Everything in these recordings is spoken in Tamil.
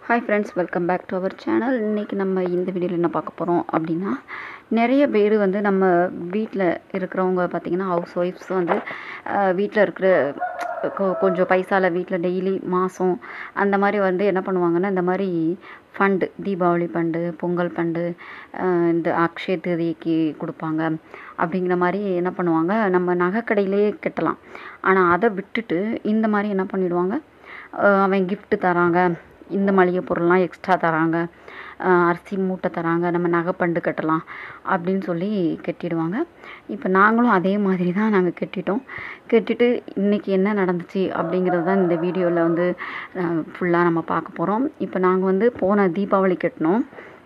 hi friends welcome back to our channel இன்றைக்கி நம்ம இந்த வீடியோவில் என்ன பார்க்க போகிறோம் அப்படின்னா நிறைய பேர் வந்து நம்ம வீட்டில் இருக்கிறவங்க பார்த்திங்கன்னா ஹவுஸ் ஒய்ஃப்ஸ் வந்து வீட்டில் இருக்கிற கொ- கொஞ்சம் பைசாவில் வீட்டில் டெய்லி மாதம் அந்த மாதிரி வந்து என்ன பண்ணுவாங்கன்னா இந்த மாதிரி fund Deepavali fund Pongal fund இந்த அக்ஷய திருதிக்கு கொடுப்பாங்க அப்படிங்கிற மாதிரி என்ன பண்ணுவாங்க நம்ம நகைக்கடையிலே கட்டலாம் ஆனால் அதை விட்டுட்டு இந்த மாதிரி என்ன பண்ணிடுவாங்க அஹ் அவன் gift தராங்க இந்த மளிகை பொருள்லாம் எக்ஸ்ட்ரா தராங்க அஹ் அரிசி மூட்டை தராங்க நம்ம நகைப்பண்டு கட்டலாம் அப்படின்னு சொல்லி கட்டிடுவாங்க இப்போ நாங்களும் அதே மாதிரி தான் நாங்கள் கட்டிட்டோம் கட்டிட்டு இன்றைக்கி என்ன நடந்துச்சு அப்படிங்கிறது தான் இந்த வீடியோவில் வந்து ஃபுல்லாக நம்ம பார்க்க போகிறோம் இப்போ நாங்கள் வந்து போன தீபாவளி கட்டினோம்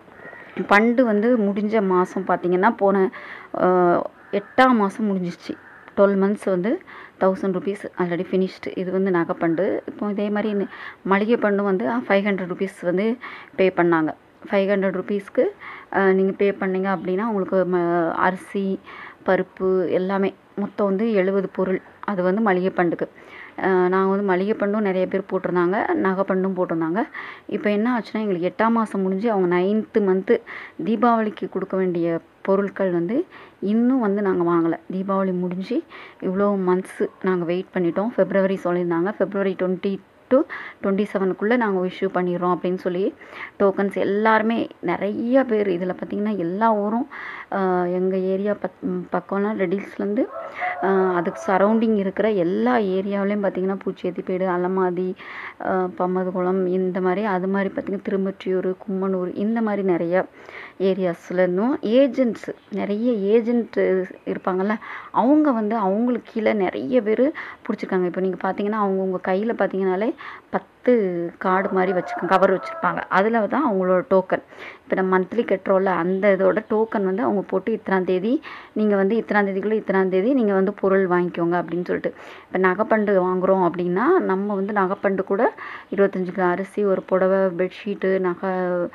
பண்டு வந்து முடிஞ்ச மாதம் பார்த்திங்கன்னா போன அஹ், எட்டாம் மாதம் முடிஞ்சிச்சு டுவெல் மந்த்ஸ் வந்து தௌசண்ட் ருபீஸ் ஆல்ரெடி ஃபினிஷ்டு இது வந்து நகைப்பண்டு இப்போ இதே மாதிரி நி- மளிகை பண்டு வந்து ஃபைவ் ஹண்ட்ரட் ருபீஸ் வந்து பே பண்ணாங்க ஃபைவ் ஹண்ட்ரட் ருபீஸ்க்கு நீங்கள் பே பண்ணீங்க அப்படின்னா உங்களுக்கு ம அரிசி பருப்பு எல்லாமே மொத்தம் வந்து எழுபது பொருள் அது வந்து மளிகை பண்டுக்கு நாங்கள் வந்து மளிகை பண்டும் நிறைய பேர் போட்டிருந்தாங்க நகை பண்டும் போட்டிருந்தாங்க இப்போ என்ன ஆச்சுன்னா எங்களுக்கு எட்டாம் மாதம் முடிஞ்சு அவங்க நைன்த்து மந்த்து தீபாவளிக்கு கொடுக்க வேண்டிய பொருட்கள் வந்து இன்னும் வந்து நாங்கள் வாங்கலை தீபாவளி முடிஞ்சு இவ்வளோ மந்த்ஸு நாங்கள் வெயிட் பண்ணிட்டோம் ஃபெப்ரவரி சொல்லியிருந்தாங்க ஃபெப்ரவரி டுவெண்ட்டி டு டுவெண்ட்டி செவனுக்குள்ளே நாங்கள் இஷ்யூ பண்ணிடுறோம் அப்படின்னு சொல்லி டோக்கன்ஸ் எல்லாருமே நிறைய பேர் இதில் பார்த்திங்கன்னா எல்லா ஊரும் எங்கள் ஏரியா பக் பக்கம்லாம் ரெடில்ஸ்லேருந்து அதுக்கு சரௌண்டிங் இருக்கிற எல்லா ஏரியாவிலையும் பார்த்திங்கன்னா பூச்சேத்திப்பேடு அலமாதி ஆஹ் பம்மதுகுளம் இந்த மாதிரி அது மாதிரி பார்த்திங்கன்னா திருமற்றியூர் கும்மனூர் இந்த மாதிரி நிறைய ஏரியாஸ்லேருந்தும் ஏஜென்ட்ஸ் நிறைய ஏஜென்ட் இருப்பாங்கள்ல அவங்க வந்து அவங்களுக்கு கீழே நிறைய பேர் பிடிச்சிருக்காங்க இப்போ நீங்கள் பார்த்தீங்கன்னா அவங்கவுங்க கையில் பார்த்தீங்கன்னாலே பத்து கார்டு மாதிரி வச்சுருக்காங்க கவர் வச்சுருப்பாங்க அதில் தான் அவங்களோட டோக்கன் இப்போ நம்ம மந்த்லி கட்டுறோம்ல அந்த இதோட டோக்கன் வந்து அவங்க போட்டு இத்தனாம் தேதி நீங்கள் வந்து இத்தனாம் தேதிக்குள்ளே இத்தனாம் தேதி நீங்கள் வந்து பொருள் வாங்கிக்கோங்க அப்படின்னு சொல்லிட்டு இப்போ நகைப்பண்டு வாங்குகிறோம் அப்படின்னா நம்ம வந்து நகைப்பண்டு கூட இருபத்தஞ்சு கிலோ அரிசி ஒரு புடவை பெட்ஷீட்டு நகை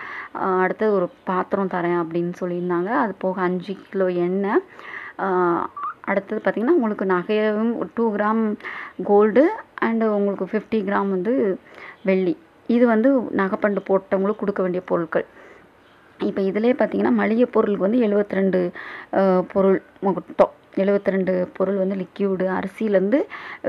ஆஹ் அடுத்தது ஒரு பாத்திரம் தரேன் அப்படின்னு சொல்லியிருந்தாங்க அது போக அஞ்சு கிலோ எண்ணெய் ஆஹ் அடுத்தது பார்த்திங்கன்னா உங்களுக்கு நகையும் டூ கிராம் கோல்டு அண்டு உங்களுக்கு ஃபிஃப்டி கிராம் வந்து வெள்ளி இது வந்து நகைப்பண்டு போட்டவங்களுக்கு கொடுக்க வேண்டிய பொருட்கள் இப்போ இதிலே பார்த்தீங்கன்னா மளிகை பொருளுக்கு வந்து 72 ரெண்டு பொருள் மொத்தம் 72 ரெண்டு பொருள் வந்து லிக்யூடு அரிசியிலேருந்து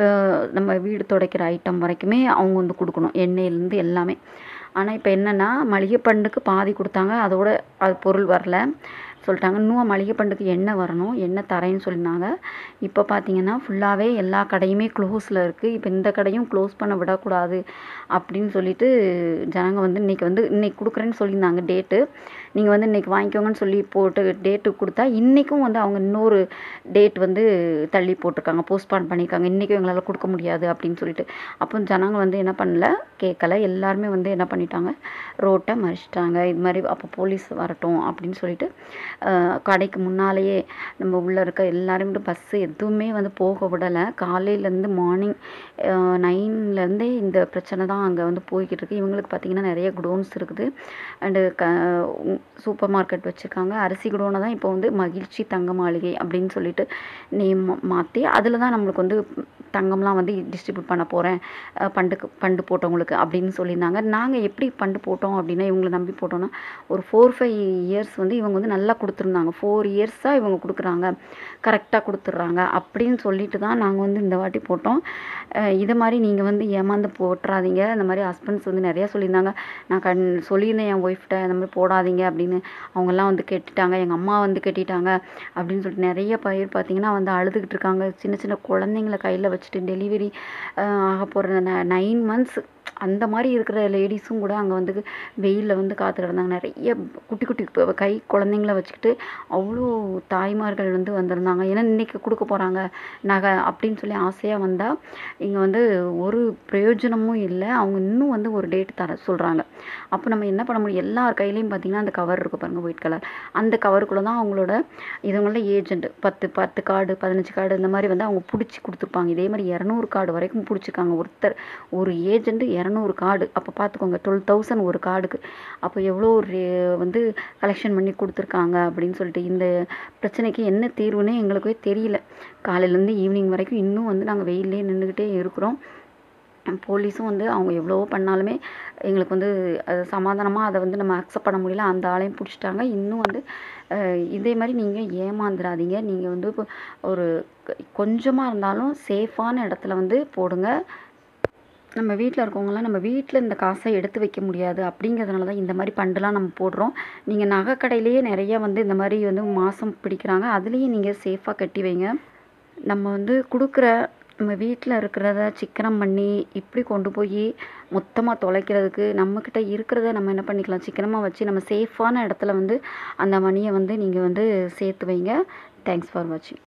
நம்ம வீடு துடைக்கிற ஐட்டம் வரைக்குமே அவங்க வந்து கொடுக்கணும் எண்ணெயிலேருந்து எல்லாமே ஆனால் இப்போ என்னென்னா மளிகை பண்டுக்கு பாதி கொடுத்தாங்க அதோட அது பொருள் வரல சொல்லிட்டாங்க இன்னும் மளிகை பண்டுக்கு எண்ணெய் வரணும் எண்ணெய் தரேன்னு சொல்லியிருந்தாங்க இப்போ பார்த்தீங்கன்னா ஃபுல்லாகவே எல்லா கடையுமே க்ளோஸில் இருக்குது இப்போ இந்த கடையும் க்ளோஸ் பண்ண விடக்கூடாது அப்படின்னு சொல்லிட்டு ஜனங்க வந்து இன்றைக்கி வந்து இன்றைக்கி கொடுக்குறேன்னு சொல்லியிருந்தாங்க டேட்டு நீங்கள் வந்து இன்றைக்கி வாங்கிக்கோங்கன்னு சொல்லி போட்டு டேட்டு கொடுத்தா இன்றைக்கும் வந்து அவங்க இன்னொரு டேட் வந்து தள்ளி போட்டிருக்காங்க போஸ்ட்பான் பண்ணியிருக்காங்க இன்றைக்கும் எங்களால் கொடுக்க முடியாது அப்படின்னு சொல்லிட்டு அப்போ ஜனங்க வந்து என்ன பண்ணல கேட்கல எல்லாருமே வந்து என்ன பண்ணிட்டாங்க ரோட்டை மறிச்சிட்டாங்க இது மாதிரி அப்போ போலீஸ் வரட்டும் அப்படின்னு சொல்லிட்டு அஹ், கடைக்கு முன்னாலேயே நம்ம உள்ளே இருக்க எல்லாரும் பஸ்ஸு எதுவுமே வந்து போக விடலை காலையிலேருந்து மார்னிங் நைன்லேருந்தே இந்த பிரச்சனை தான் அங்கே வந்து போய்கிட்டு இருக்கு இவங்களுக்கு பார்த்தீங்கன்னா நிறைய குடோன்ஸ் இருக்குது அண்டு க சூப்பர் மார்க்கெட் வச்சுருக்காங்க அரிசி குடோனை தான் இப்போ வந்து மகிழ்ச்சி தங்க மாளிகை அப்படின்னு சொல்லிட்டு நேம் மாற்றி அதில் தான் நம்மளுக்கு வந்து தங்கம்லாம் வந்து டிஸ்ட்ரிபியூட் பண்ண போகிறேன் பண்டுக்கு பண்டு போட்டவங்களுக்கு அப்படின்னு சொல்லியிருந்தாங்க நாங்கள் எப்படி பண்டு போட்டோம் அப்படின்னா இவங்களை நம்பி போட்டோம்னா ஒரு ஃபோர் ஃபைவ் இயர்ஸ் வந்து இவங்க வந்து நல்லா கொடுத்துருந்தாங்க ஃபோர் இயர்ஸாக இவங்க கொடுக்குறாங்க கரெக்டாக கொடுத்துட்றாங்க அப்படின்னு சொல்லிட்டு தான் நாங்கள் வந்து இந்த வாட்டி போட்டோம் அஹ் இது மாதிரி நீங்கள் வந்து ஏமாந்து போட்டுறாதீங்க இந்த மாதிரி ஹஸ்பண்ட்ஸ் வந்து நிறையா சொல்லியிருந்தாங்க நான் கண் சொல்லியிருந்தேன் என் ஒய்ஃப்ட்ட இந்த மாதிரி போடாதீங்க அப்படின்னு அவங்கெல்லாம் வந்து கெட்டுட்டாங்க எங்கள் அம்மா வந்து கெட்டிட்டாங்க அப்படின்னு சொல்லிட்டு நிறைய பயிர் பார்த்தீங்கன்னா வந்து அழுதுகிட்டு இருக்காங்க சின்ன சின்ன குழந்தைங்கள கையில் வச்சுட்டு டெலிவரி ஆக போகிற நைன் மந்த்ஸ் அந்த மாதிரி இருக்கிற லேடிஸும் கூட அங்கே வந்து வெயிலில் வந்து காத்து கிடந்தாங்க நிறைய குட்டி குட்டி ப- கை குழந்தைங்கள வச்சுக்கிட்டு அவ்வளோ தாய்மார்கள் வந்து வந்திருந்தாங்க ஏன்னா இன்னைக்கு கொடுக்க போகிறாங்க நகை அப்படின்னு சொல்லி ஆசையாக வந்தால் இங்கே வந்து ஒரு பிரயோஜனமும் இல்லை அவங்க இன்னும் வந்து ஒரு டேட் தர சொல்கிறாங்க அப்போ நம்ம என்ன பண்ண முடியும் எல்லார் கையிலையும் பார்த்தீங்கன்னா அந்த கவர் இருக்குது பாருங்கள் ஒயிட் கலர் அந்த கவருக்குள்ளே தான் அவங்களோட இதுங்களோட ஏஜென்ட் பத்து பத்து கார்டு பதினஞ்சு கார்டு இந்த மாதிரி வந்து அவங்க பிடிச்சி கொடுத்துருப்பாங்க இதே மாதிரி இரநூறு கார்டு வரைக்கும் பிடிச்சிருக்காங்க ஒருத்தர் ஒரு ஏஜென்ட் இரநூறு கார்டு அப்போ பார்த்துக்கோங்க டுவெல் தௌசண்ட் ஒரு கார்டுக்கு அப்போ எவ்வளோ ஒரு வந்து கலெக்ஷன் பண்ணி கொடுத்துருக்காங்க அப்படின்னு சொல்லிட்டு இந்த பிரச்சனைக்கு என்ன தீர்வுன்னே எங்களுக்கே தெரியல காலையிலேருந்து ஈவினிங் வரைக்கும் இன்னும் வந்து நாங்கள் வெயிலே நின்றுக்கிட்டே இருக்கிறோம் போலீஸும் வந்து அவங்க எவ்வளவோ பண்ணாலுமே எங்களுக்கு வந்து அது சமாதானமாக அதை வந்து நம்ம அக்செப்ட் பண்ண முடியல அந்த ஆளையும் பிடிச்சிட்டாங்க இன்னும் வந்து அஹ், இதே மாதிரி நீங்கள் ஏமாந்துடாதீங்க நீங்கள் வந்து இப்போ ஒரு கொஞ்சமாக இருந்தாலும் சேஃபான இடத்துல வந்து போடுங்க நம்ம வீட்டில் இருக்கவங்களாம் நம்ம வீட்டில் இந்த காசை எடுத்து வைக்க முடியாது அப்படிங்கிறதுனால தான் இந்த மாதிரி பண்டுலாம் நம்ம போடுறோம் நீங்கள் நகை கடையிலேயே நிறைய வந்து இந்த மாதிரி வந்து மாதம் பிடிக்கிறாங்க அதுலேயும் நீங்கள் சேஃபாக கட்டி வைங்க நம்ம வந்து கொடுக்குற நம்ம வீட்டில் இருக்கிறத சிக்கனம் பண்ணி இப்படி கொண்டு போய் மொத்தமாக தொலைக்கிறதுக்கு நம்மக்கிட்ட இருக்கிறத நம்ம என்ன பண்ணிக்கலாம் சிக்கனமாக வச்சு நம்ம சேஃபான இடத்துல வந்து அந்த மணியை வந்து நீங்கள் வந்து சேர்த்து வைங்க தேங்க்ஸ் ஃபார் வாட்சிங்